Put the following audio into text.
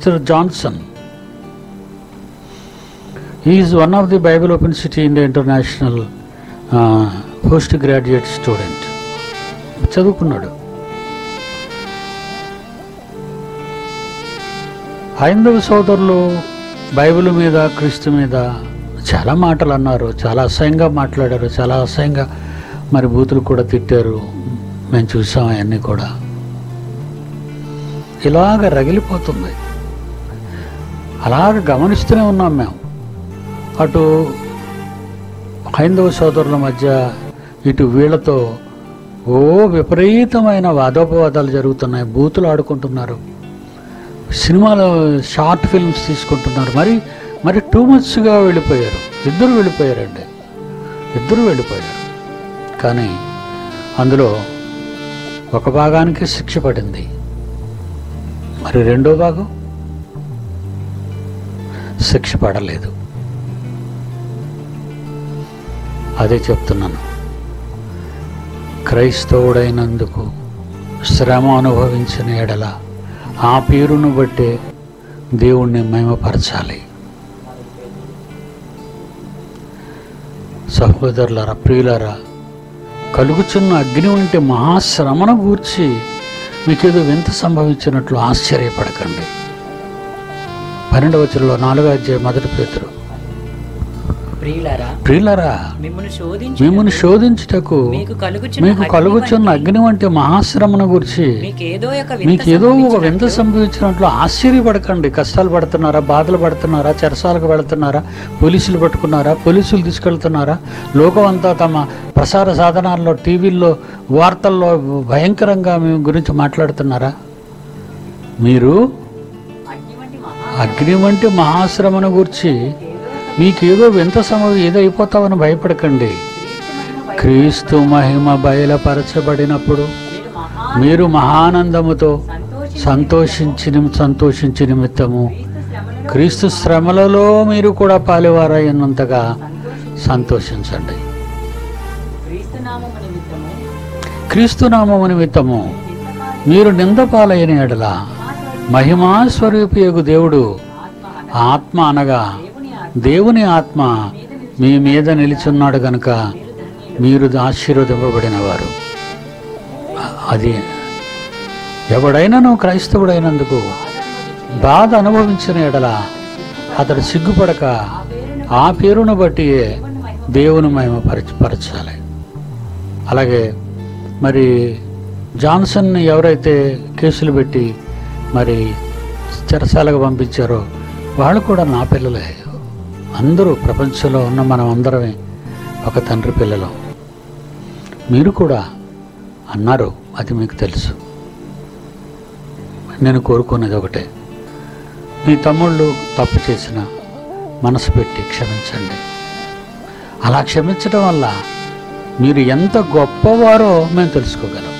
mister Johnson is one of the Bible open city India international post graduate student చదువుకున్నాడు హైందవ సోదరులు Bible మీద క్రీస్తు మీద చాలా మాటలు అన్నారు చాలా అసహ్యంగా మాట్లాడారు చాలా అసహ్యంగా మరి బూతులు కూడా తిట్టారు మేము చూసాం అవన్నీ కూడా ఇలాగ రగిలిపోతుంది అలాగ గమనిస్తూనే ఉన్నాం మేము అటు హైందవ సోదరుల మధ్య ఇటు వీళ్ళతో ఓ విపరీతమైన వాదోపవాదాలు జరుగుతున్నాయి బూతులు ఆడుకుంటున్నారు సినిమాలో షార్ట్ ఫిల్మ్స్ తీసుకుంటున్నారు మరి మరి టూ మచ్గా వెళ్ళిపోయారు ఇద్దరు వెళ్ళిపోయారండి ఇద్దరు వెళ్ళిపోయారు కానీ అందులో ఒక భాగానికి శిక్ష పడింది మరి రెండో భాగం శిక్ష పడలేదు అదే చెప్తున్నాను క్రైస్తవుడైనందుకు శ్రమ అనుభవించిన ఎడల ఆ పేరును బట్టే దేవుణ్ణి మహిమపరచాలి సహోదరులరా ప్రియులరా కలుగుచున్న అగ్ని వంటి మహాశ్రమను గూర్చి మీకేదో వింత సంభవించినట్లు ఆశ్చర్యపడకండి పన్నెండవ వచనంలో నాలుగో అధ్యాయం మొదటి పేతురు ప్రియులారా ప్రియులరా మిమ్మల్ని శోధించి మిమ్మల్ని శోధించుటకు మీకు కలుగుచున్న మీకు అగ్ని కలుగుచున్న వంటి అగ్ని వంటి మహాశ్రమను గురించి మీకేదో ఒక వింత మీకు ఏదో ఒక వింత సంభవించినట్లు సంభవించినట్లు ఆశ్చర్యపడకండి కష్టాలు పడుతున్నారా బాధలు పడుతున్నారా చెరసాలకు వెళుతున్నారా పోలీసులు పట్టుకున్నారా పోలీసులు తీసుకెళ్తున్నారా లోకం అంతా తమ ప్రసార సాధనాల్లో టీవీల్లో వార్తల్లో భయంకరంగా మీ గురించి మాట్లాడుతున్నారా మీరు అగ్ని వంటి మహా అగ్ని వంటి మహాశ్రమను గురించి మీకేదో వింత సమయం ఏదో అయిపోతామని భయపడకండి క్రీస్తు మహిమ బయలుపరచబడినప్పుడు మీరు మహా మీరు మహానందముతో సంతోషి సంతోషించి సంతోషించి నిమిత్తము క్రీస్తు శ్రమలలో క్రీస్తు శ్రమలలో మీరు కూడా పాలువారైనంతగా సంతోషించండి క్రీస్తు నామము నిమిత్తము క్రీస్తు నామము నిమిత్తము మీరు నిందపాలైన ఎడల మహిమా స్వరూపియగు దేవుడు ఆత్మ ఆత్మ అనగా దేవుని దేవుని ఆత్మ ఆత్మ మీ మీద నిలిచున్నాడు గనుక మీరు ఆశీర్వదింపబడిన వారు అది ఎవడైనాను క్రైస్తవుడైనందుకు బాధ అనుభవించిన ఎడల అతడు సిగ్గుపడక ఆ పేరును బట్టి దేవుని మహిమ పరచ పరచాలి అలాగే మరి జాన్సన్ని ఎవరైతే కేసులు పెట్టి మరి చెరసాలకు పంపించారో వాళ్ళు కూడా నా పిల్లలే అందరూ ప్రపంచంలో ఉన్న మనం అందరమే ఒక తండ్రి పిల్లలు మీరు కూడా అన్నారు అది మీకు తెలుసు నేను కోరుకునేది ఒకటే మీ తమ్ముళ్ళు తప్పు చేసిన మనసు పెట్టి క్షమించండి అలా క్షమించడం వల్ల మీరు ఎంత గొప్పవారో మేము తెలుసుకోగలం